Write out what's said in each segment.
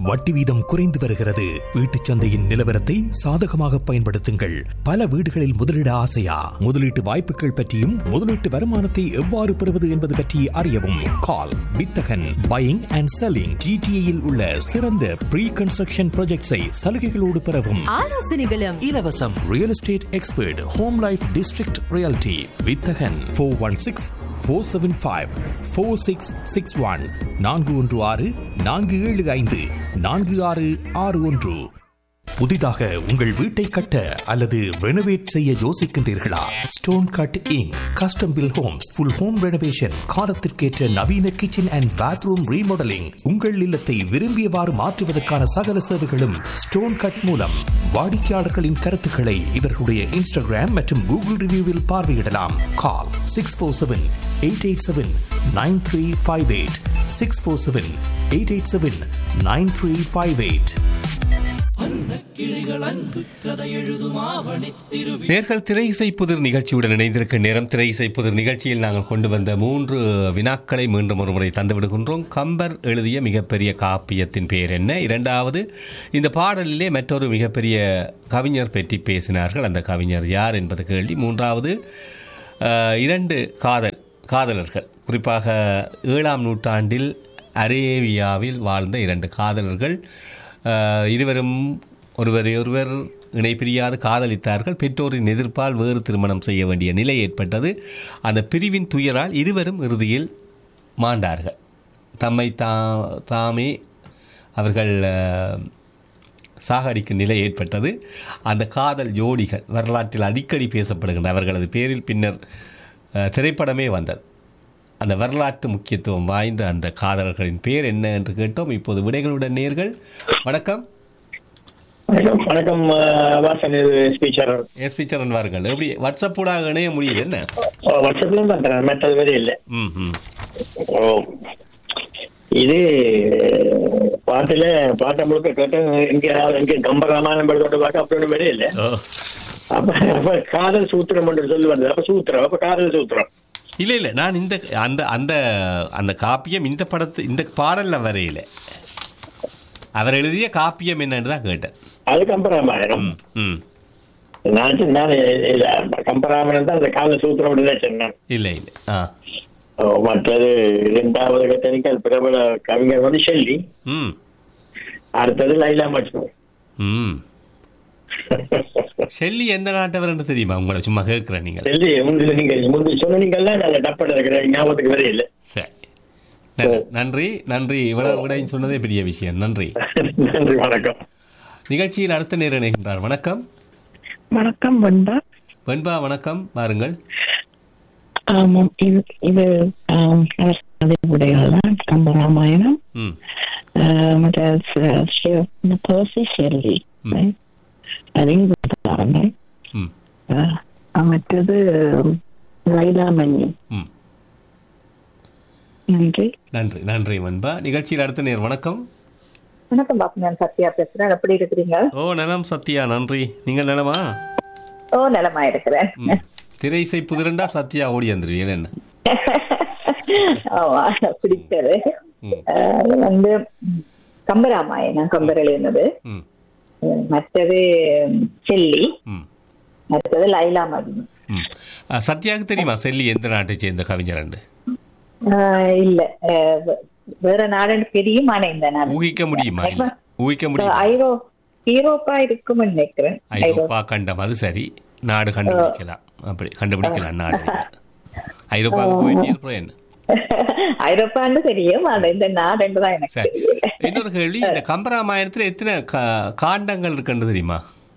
வட்டி வீதம் குறைந்து வருகிறது வீட்டுச் சந்தையின் நிலவரத்தை சாதகமாக பயன்படுத்துங்கள் பல வீடுகளில் முதலீட ஆசையா முதலீட்டு வாய்ப்புகள் பற்றியும் முதலீட்டு வருமானத்தை எவ்வாறு பெறுவது என்பது பற்றி அறியவும் கால் வித்தகன் பையிங் அண்ட் செல்லிங் ஜிடிஏயில் உள்ள சிறந்த ப்ரீ கன்ஸ்ட்ரக்ஷன் ப்ராஜெக்ட்ஸை சலுகைகளோடு பெறவும் ஆலோசனைகளும் இலவசம் real estate expert home life district reality Vithagan four one six four seven five four six six one நான்கு ஒன்று ஆறு நான்கு ஏழு ஐந்து நான்கு ஆறு ஆறு ஒன்று புதிதாக உங்கள் வீட்டை கட்ட அல்லது ரெனோவேட் செய்ய யோசிக்கின்றீர்களா stone cut inc custom built homes full home renovation காலத்திற்கேற்ற நவீன கிச்சன் அண்ட் பாத்ரூம் ரீமாடலிங் உங்கள் இல்லத்தை விரும்பியவாறு மாற்றுவதற்கான சகல சேவைகளும் ஸ்டோன் கட் மூலம் வாடிக்கையாளர்களின் கருத்துக்களை இவர்களுடைய இன்ஸ்டாகிராம் மற்றும் கூகுள் ரிவ்யூவில் பார்வையிடலாம் call six four seven eight eight seven nine three five eight six four seven eight eight seven nine three five eight நேர்கள் திரை இசை புதிர் நிகழ்ச்சியுடன் இணைந்திருக்க நேரம் திரை இசை புதிர் நிகழ்ச்சியில் நாங்கள் கொண்டு வந்த மூன்று வினாக்களை மீண்டும் ஒரு முறை தந்து விடுகின்றோம் கம்பர் எழுதிய மிகப்பெரிய காப்பியத்தின் பெயர் என்ன இரண்டாவது இந்த பாடலிலே மற்றொரு மிகப்பெரிய கவிஞர் பற்றி பேசினார்கள் அந்த கவிஞர் யார் என்பது கேள்வி மூன்றாவது அஹ், இரண்டு காதல் காதலர்கள் குறிப்பாக ஏழாம் நூற்றாண்டில் அரேபியாவில் வாழ்ந்த இரண்டு காதலர்கள் அஹ், இருவரும் ஒருவரை ஒருவர் இணைப்பிரியாது காதலித்தார்கள் பெற்றோரின் எதிர்ப்பால் வேறு திருமணம் செய்ய வேண்டிய நிலை ஏற்பட்டது அந்த பிரிவின் துயரால் இருவரும் இறுதியில் மாண்டார்கள் தம்மை தா தாமே அவர்கள் அஹ், சாகடிக்கும் நிலை ஏற்பட்டது அந்த காதல் ஜோடிகள் வரலாற்றில் அடிக்கடி பேசப்படுகின்ற அவர்களது பேரில் பின்னர் அஹ், திரைப்படமே வந்தது அந்த வரலாற்று முக்கியத்துவம் வாய்ந்த அந்த காதலர்களின் பேர் என்ன என்று கேட்டோம் இப்போது விடைகளுடன் நேர்கள் வணக்கம் வணக்கம் வணக்கம் அஹ், வாசன் இது ஸ்பீச்சர் எஸ்பி சரண் வாருங்கள் எப்படி வாட்ஸ்அப் கூட இணைய முடியுது என்ன வாட்ஸ்அப்ல பண்றேன் மற்றது வரை இல்லை ம் ம் ஓ. இது பாட்டுல பாட்டை முழுக்க கேட்டு இங்க இங்க கம்பராமாயணம் படுத்தோட பாட்டு அப்படி ஒன்றும் வெளியே இல்லை ஓ அப்ப அப்ப காதல் சூத்திரம் என்று சொல்லி வந்தது அப்ப சூத்திரம் அப்ப காதல் சூத்திரம் இல்லை இல்லை நான் இந்த அந்த அந்த அந்த காப்பியம் இந்த படத்து இந்த பாடல்ல வரையில அவர் எழுதிய காப்பியம் என்னன்னு தான் கேட்டேன் அது கம்பராமாயணம் ம் ம் நான் சொன்னேன், இல்ல கம்பராமாயணம் தான் அந்த காதல் சூத்திரம் தான் சொன்னேன் இல்லை இல்லை ஆ ஓ, மற்றது இரண்டாவது கத்தனிக்கல் பிரபல கவிஞர் வந்து ஷெல்லி ம் அடுத்தது லைலா மஜ்னு ம் ஷெல்லி எந்த நாட்டவர்னு தெரியுமா உங்களை சும்மா கேட்குறேன் நீங்கள் ஷெல்லி முந்தி நீங்க முந்தி சொன்னீங்கல்ல நல்ல டப்பட இருக்கிற ஞாபகத்துக்கு வரையே இல்லை சரி ந- நன்றி நன்றி இவ்வளவு விடையும் சொன்னதே பெரிய விஷயம் நன்றி நன்றி வணக்கம் நிகழ்ச்சியில் அடுத்த நேரம் இணைகின்றார் வணக்கம் வணக்கம் வந்தா வெண்பா வணக்கம் வாருங்கள் ஆமாம் இது இது ஆம், அரசு உடைகள் தான் கம்பராமாயணம் ம் ஆஹ், மற்ற ச- ஷெ- இந்த பர்சி ஷெல்லி ம். அதையும் கொடுத்தாங்க ம் ஆஹ், மற்றது லைலா மணி ம் நன்றி நன்றி நன்றி வெண்பா நிகழ்ச்சியில் அடுத்த நேர் வணக்கம் வணக்கம் பாப்பு நான் சத்யா பேசுறேன் எப்படி இருக்கிறீங்க ஓ நலம் சத்யா நன்றி நீங்கள் நலமா ஓ நலமா இருக்கிறேன் ம் திரை இசை புதிரண்டா சத்யா ஓடி வந்துருவீங்க என்ன ஆமா பிடிச்சது ம். அஹ், அது வந்து ம், கம்பராமாயணம் கம்பர் எழுதினது ம் அஹ், மற்றது ம், செல்லி ம் மற்றது லைலா மஜ்னு ம் ஆ, சத்யாவுக்கு தெரியுமா செல்லி எந்த நாட்டை சேர்ந்த கவிஞர் அஹ், இல்ல அஹ், வே- வேற நாடுன்னு தெரியும் ஆனா இந்த நாடு ஊகிக்க முடியுமா இல்ல ஊகிக்க முடியுமா ஐரோ யூரோப்பா இருக்கும்னு நினைக்கிறேன் ஐரோப்பா கண்டம் அது சரி நாடு கண்டுபிடிக்கலாம் அப்படி கண்டுபிடிக்கலாம் நாடு ஐரோப்பாவுக்கு போயிட்டு அப்புறம் என்ன ஐரோப்பான்னு தெரியும் ஆனா இந்த நாடுன்னு தான் எனக்கு சரி தெரியல இன்னொரு கேள்வி இந்த கம்பராமாயணத்துல எத்தனை கா- காண்டங்கள் இருக்குன்னு தெரியுமா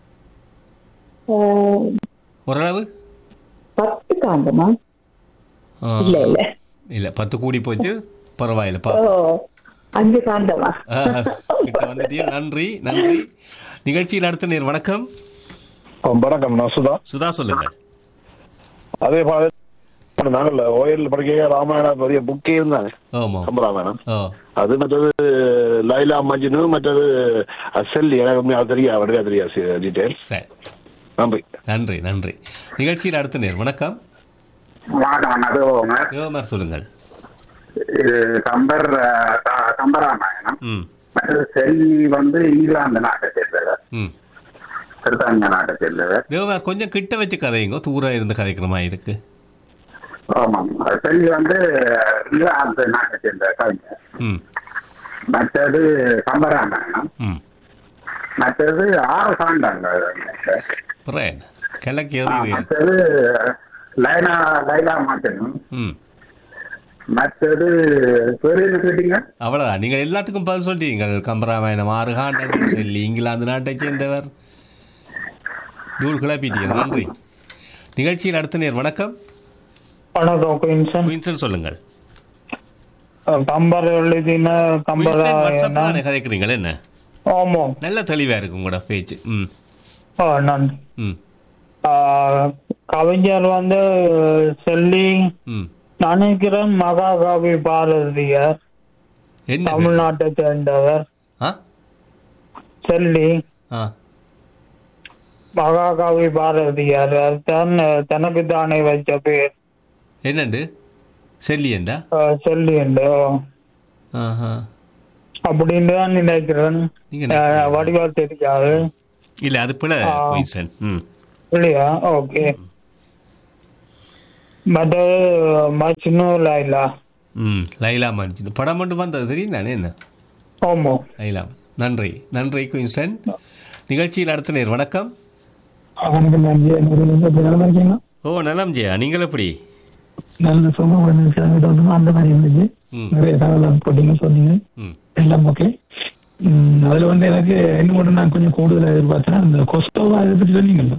அஹ், ஓரளவு பத்து காண்டமா ஆ, இல்ல இல்ல இல்ல பத்து கூடி போச்சு பரவாயில்ல பா ஓ அஞ்சு காண்டமா ஆ, கிட்ட வந்துட்டீங்க நன்றி நன்றி நிகழ்ச்சியில் அடுத்த நேர் வணக்கம் வணக்கம் நான் சுதா சுதா சொல்லுங்க அதே மாதிரி நாங்கள் ஓயல் படிக்க ராமாயண பெரிய புக்கே இருந்தாங்க ஆமா கம்பராமாயணம் ஓ அது மற்றது லைலா மஜ்னு மற்றது செல்லி எனக்கு உண்மையா தெரியா வடிவா தெரியா டீட்டெயில் சரி நன்றி நன்றி நன்றி நிகழ்ச்சியில் அடுத்த நேர் வணக்கம் வணக்கம் அது தேவமார் சொல்லுங்கள் இது கம்பர் அஹ், க- கம்பராமாயணம் ம் மற்றது செல்வி வந்து இங்கிலாந்து நாட்டை சேர்ந்தவர் ம் பிரித்தானியா நாட்டை சேர்ந்தவர் தேவா கொஞ்சம் கிட்ட வச்சு கதைங்க தூரம் இருந்து கதைக்கிற மாதிரி இருக்கு ஆமாம் செல்வி வந்து இங்கிலாந்து நாட்டை சேர்ந்த கவிஞர் ம் மற்றது கம்பராமாயணம் ம் மற்றது ஆறு சாண்டாங்க பிறேன் கிழக்கு ஆ, எது மற்றது லைலா லைலா மாட்டணும் ம் மற்றது வேறு என்ன கேட்டீங்க அவ்வளோதான் நீங்கள் எல்லாத்துக்கும் பதில் சொல்லிட்டீங்க கம்பராமாயணம் ஆறு காண்டங்கள் சொல்லி இங்கிலாந்து நாட்டைச் சேர்ந்தவர் தூள் கிளப்பிட்டீங்க நன்றி நிகழ்ச்சியில் அடுத்த நேர் வணக்கம் வணக்கம் குயின்சன் குயின்சன் சொல்லுங்கள் கம்பர் எழுதின கம்பரா குயின்சன் வாட்ஸ்அப் தானே கதைக்கிறீங்களா என்ன ஆமா நல்ல தெளிவாக இருக்கும் உங்களோட பேச்சு ம் ஆ, நன்றி ம் ஆ, கவிஞர் வந்து செல்லி ம் நினைக்கிறேன் மகாகவி பாரதியார் என்ன தமிழ்நாட்டை சேர்ந்தவர் ஆ செல்லி ஆ மகாகவி பாரதியார் தன் தனக்கு தானே வச்ச பேர் என்னண்டு செல்லியண்டா ஆ, செல்லி என்று ஆஹா அப்படின்னு தான் நினைக்கிறேன் நீங்க ஆ, வடிவால் தெரியாது இல்லை அது பிள்ளை ஆ. குயின்சன் ம் இல்லையா ஓகே மற்றது மச்னு லைலா ம் லைலா மன்ஜின் படம் மட்டும் வந்தது தெரியும் தானே என்ன ஆமா லைலா நன்றி நன்றி குயின்சன் நிகழ்ச்சியில் அடுத்த நேர் வணக்கம் அவனுக்கு நன்றி எனக்கு நல்லா இருக்கீங்களா ஓ நலம் ஜெயா நீங்கள் எப்படி நல்ல சும்மா அந்த மாதிரி இருந்துச்சு ம் நிறைய தகவல் போட்டீங்க சொன்னீங்க ம் எல்லாம் ஓகே அதுல வந்து எனக்கு இன்னும் மட்டும் நான் கொஞ்சம் கூடுதலா எதிர்பார்த்தேன் அந்த கொஸ்டோவா இதை பற்றி சொன்னீங்கல்ல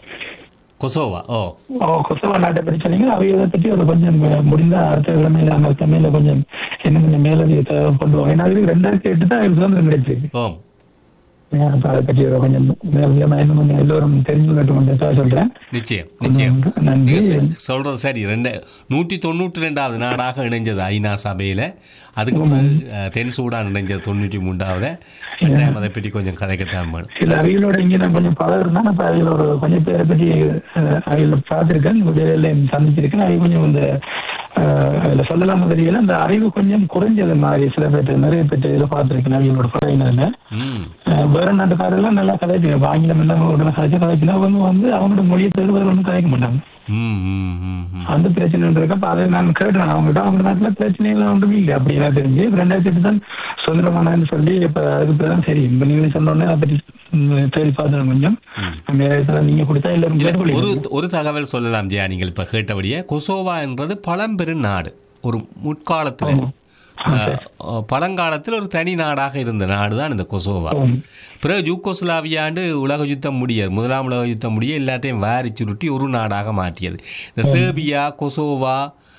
கொசோவா ஓ ஓ கொஸ்டோவா நாட்டை பற்றி சொன்னீங்க அவை இதை பற்றி ஒரு கொஞ்சம் முடிந்த அடுத்த கிழமையில அந்த தமிழ்ல கொஞ்சம் என்ன கொஞ்சம் மேலதிக தகவல் கொண்டு வாங்க ஏன்னா அதுக்கு ரெண்டாயிரத்தி எட்டு தான் எனக்கு சுதந்திரம் கிடைச்சிருக்கு ஓம் அப்ப அதை பற்றி ஒரு கொஞ்சம் மேலதிகமா இன்னும் கொஞ்சம் எல்லோரும் தெரிஞ்சு கொண்டு சொல்றேன் நிச்சயம் நிச்சயம் நன்றி நீங்க சொ- சொல்றது சரி ரெண்டு நூற்றி தொண்ணூற்றி ரெண்டாவது நாடாக இணைஞ்சது ஐநா சபையில அதுக்கு பிறகு அஹ், தென் சூடான் இணைஞ்சது தொண்ணூற்றி மூன்றாவது ரெண்டாயிரம் அதை பற்றி கொஞ்சம் கதைக்கத்தான் வேணும் சில அவைகளோட இங்க நான் கொஞ்சம் பழகுறேன் அப்ப அவையில ஒரு கொஞ்சம் பேரை பற்றி அஹ், அவையில பார்த்திருக்கேன் வேலையில சந்திச்சிருக்கேன் அவை கொஞ்சம் இந்த அஹ், அதுல சொல்லலாம் தெரியல அந்த அறிவு கொஞ்சம் குறைஞ்சது மாதிரி சில பேர்ட்டு நிறைய பேர்ட்டு இதில் பார்த்திருக்கேன் அவைகளோட பழகினதுல ம் அஹ், வேற நாட்டுக்காரெல்லாம் நல்லா கதைப்பாங்க இப்ப ஆங்கிலம் எல்லாம் ஒரு கதைச்சு கதைச்சுனா அவங்க வந்து அவங்களோட மொழியை தவிர வேற ஒன்றும் கதைக்க மாட்டாங்க ம் ம் ம் ம் அந்த பிரச்சனை இருக்கு அப்ப அதை நான் கேட்டேன் அவங்ககிட்ட அவங்க நாட்டுல பிரச்சனைகள் ஒன்றும் இல்லை அப்படின்னா தெரிஞ்சு இப்ப ரெண்டாயிரத்தி எட்டு தான் சுதந்திரமானன்னு சொல்லி இப்ப அதுக்கு பிறகு சரி இப்ப நீங்க சொன்னோடனே அதை பற்றி ம், தேடி பார்த்தேன் கொஞ்சம் நேரத்தில் நீங்க கொடுத்தா எல்லாரும் இல்ல, ஒரு கேட்டுக்கொள்ளுங்க. ஒரு தகவல் சொல்லலாம் ஜெயா நீங்கள் இப்ப கேட்டபடியே கொசோவா என்றது பழம்பெரும் நாடு ஒரு முற்காலத்தில் ஆமா. அஹ், பழங்காலத்தில் ஒரு தனி நாடாக இருந்த நாடு தான் இந்த கொசோவா ஆமா. பிறகு யூகோஸ்லாவியாண்டு உலக யுத்தம் முடிய முதலாம் உலக யுத்தம் முடிய எல்லாத்தையும் வாரி சுருட்டி ஒரு நாடாக மாற்றியது இந்த சேர்பியா கொசோவா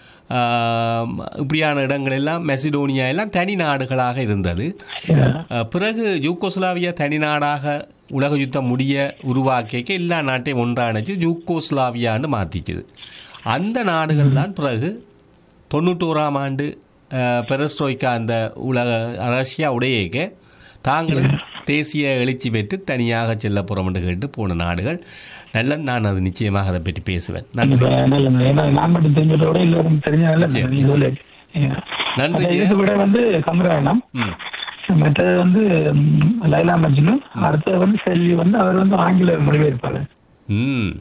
ஆம், இப்படியான இடங்கள் எல்லாம் மெசிடோனியா எல்லாம் தனி நாடுகளாக இருந்தது அஹ், பிறகு யூகோஸ்லாவியா தனி நாடாக உலக யுத்தம் முடிய உருவாக்கிய எல்லா நாட்டையும் ஒன்றாணைச்சு யூகோஸ்லாவியான்னு மாற்றிச்சுது அந்த நாடுகள் தான் பிறகு தொண்ணூற்றோராம் ஆண்டு அஹ், பெரஸ்ட்ரோய்க்கா அந்த உலக ரஷ்யா உடையேக்க தாங்களும் தேசிய எழுச்சி பெற்று தனியாக செல்ல போகிறோம் என்று கேட்டு போன நாடுகள் நல்ல நான் அது நிச்சயமாக அதை பற்றி பேசுவேன் நன்றி இப்ப நல்லது. ஏன்னா நான் மட்டும் தெரிஞ்சதை விட எல்லாரும் தெரிஞ்சால நிச்சயம், நீங்க சொல்லு. நன்றி அப்ப ஜெயா. இதுக்கு விட வந்து கமராயணம் ம் மற்றது வந்து ம், லைலா மஜ்னு அடுத்தது வந்து செல்வி வந்து அவர் வந்து ஆங்கில மொழிபெயர்ப்பாளர் ம்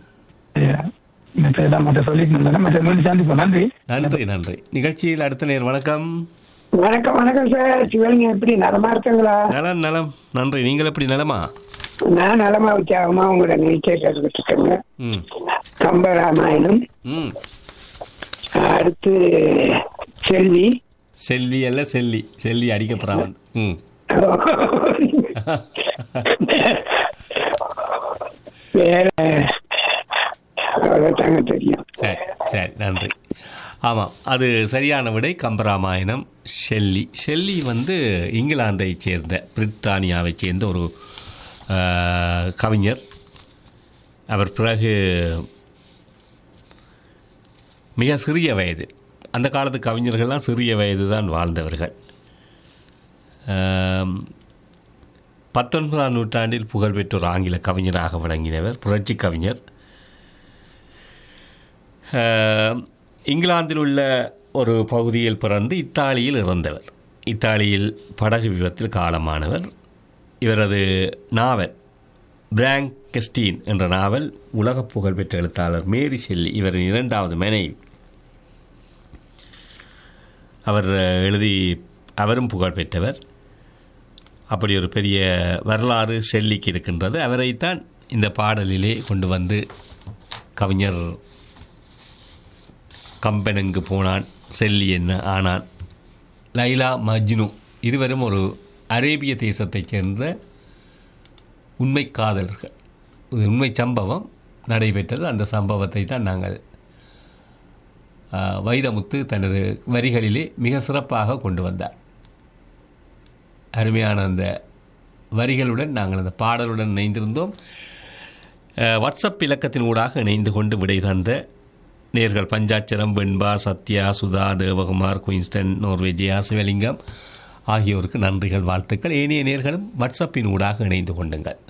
மற்ற எல்லாம் மற்ற சொல்லிட்டு இருந்தேன் மற்ற மீண்டும் சந்திப்போம் நன்றி நன்றி நன்றி நிகழ்ச்சியில் அடுத்த நேர் வணக்கம் வணக்கம் வணக்கம் சார் சிவலிங்க எப்படி நலமா இருக்குங்களா நலம் நலம் நன்றி நீங்கள் எப்படி நலமா நான் நலமா உற்சாகமா உங்களோட நிகழ்ச்சியை கேட்டுக்கிட்டு இருக்கேங்க ம் கம்பராமாயணம் ம் அடுத்து செல்வி செல்வி அல்ல செல்லி செல்லி அடிக்கப்படுறான் ம் வேற அவ்வளோதாங்க தெரியும் சரி சரி நன்றி ஆமாம் அது சரியான விடை கம்பராமாயணம் ஷெல்லி ஷெல்லி வந்து இங்கிலாந்தை சேர்ந்த பிரித்தானியாவை சேர்ந்த ஒரு ஆஹ், கவிஞர் அவர் பிறகு மிக சிறிய வயது அந்த காலத்து கவிஞர்கள்லாம் சிறிய வயது தான் வாழ்ந்தவர்கள் ஆம், பத்தொன்பதாம் நூற்றாண்டில் புகழ்பெற்ற ஒரு ஆங்கில கவிஞராக விளங்கினவர் புரட்சி கவிஞர் ஆஹ், இங்கிலாந்தில் உள்ள ஒரு பகுதியில் பிறந்து இத்தாலியில் இறந்தவர் இத்தாலியில் படகு விபத்தில் காலமானவர் இவரது நாவல் பிராங்கஸ்டீன் என்ற நாவல் உலக புகழ்பெற்ற எழுத்தாளர் மேரி ஷெல்லி இவரின் இரண்டாவது மனைவி அவர் எழுதி அவரும் புகழ்பெற்றவர் அப்படி ஒரு பெரிய வரலாறு ஷெல்லிக்கு இருக்கின்றது அவரைத்தான் இந்த பாடலிலே கொண்டு வந்து கவிஞர் கம்பெனுங்கு போனான் செல்லி என்ன ஆனான் லைலா மஜ்னு இருவரும் ஒரு அரேபிய தேசத்தைச் சேர்ந்த உண்மை காதலர்கள் இது உண்மை சம்பவம் நடைபெற்றது அந்த சம்பவத்தை தான் நாங்கள் ஆ, வைரமுத்து தனது வரிகளிலே மிக சிறப்பாக கொண்டு வந்தார் அருமையான அந்த வரிகளுடன் நாங்கள் அந்த பாடலுடன் இணைந்திருந்தோம் அ, வாட்ஸ்அப் இலக்கத்தின் ஊடாக இணைந்து கொண்டு விடை தந்த நேர்கள் பஞ்சாட்சரம் வெண்பா சத்யா சுதா தேவகுமார் குயின்ஸ்டன் நோர்வேஜியா சிவலிங்கம் ஆகியோருக்கு நன்றிகள் வாழ்த்துக்கள் ஏனைய நேர்களும் வாட்ஸ்அப்பின் ஊடாக இணைந்து கொண்டுங்கள்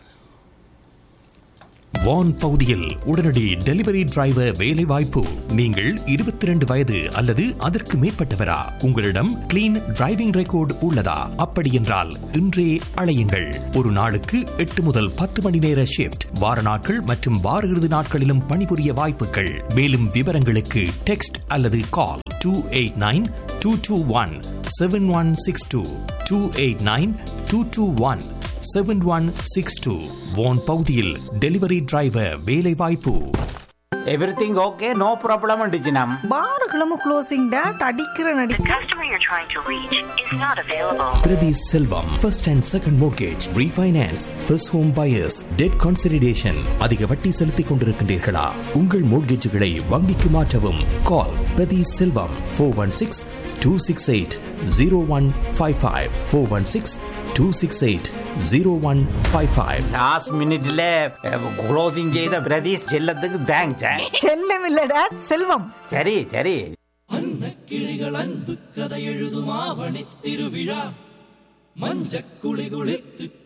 வான் பகுதியில் உடனடி டெலிவரி டிரைவர் வேலை வாய்ப்பு நீங்கள் இருபத்தி ரெண்டு வயது அல்லது அதற்கு மேற்பட்டவரா உங்களிடம் கிளீன் டிரைவிங் ரெக்கார்டு உள்ளதா அப்படி என்றால் இன்றே அழையுங்கள் ஒரு நாளுக்கு எட்டு முதல் பத்து மணி நேர ஷிஃப்ட் வார நாட்கள் மற்றும் வார இறுதி நாட்களிலும் பணிபுரிய வாய்ப்புகள் மேலும் விவரங்களுக்கு டெக்ஸ்ட் அல்லது call two eight nine two two one seven one six two two eight nine two two one seven one six two வோன் பகுதியில் டெலிவரி டிரைவர் வேலை வாய்ப்பு எவ்ரிதிங் ஓகே நோ ப்ராப்ளம் டிஜினம் பாருகளும் க்ளோசிங் டேட் அடிக்கிற நடி Prathi Selvam first and second mortgage refinance first home buyers debt consolidation அதிக வட்டி செலுத்திக் கொண்டிருக்கின்றீர்களா உங்கள் மோர்கேஜுகளை வங்கிக்கு மாற்றவும் call Prathi Selvam four one six two six eight zero one five five four one six two six eight zero one five five last மினிட்ல closing செய்த பிரதீஷ் செல்லத்துக்கு thanks செல்லம் இல்ல டேட் செல்வம் சரி சரி கிளிகள் அன்பு கதை எழுதும் ஆவணி திருவிழா மஞ்சக்குளி குளித்து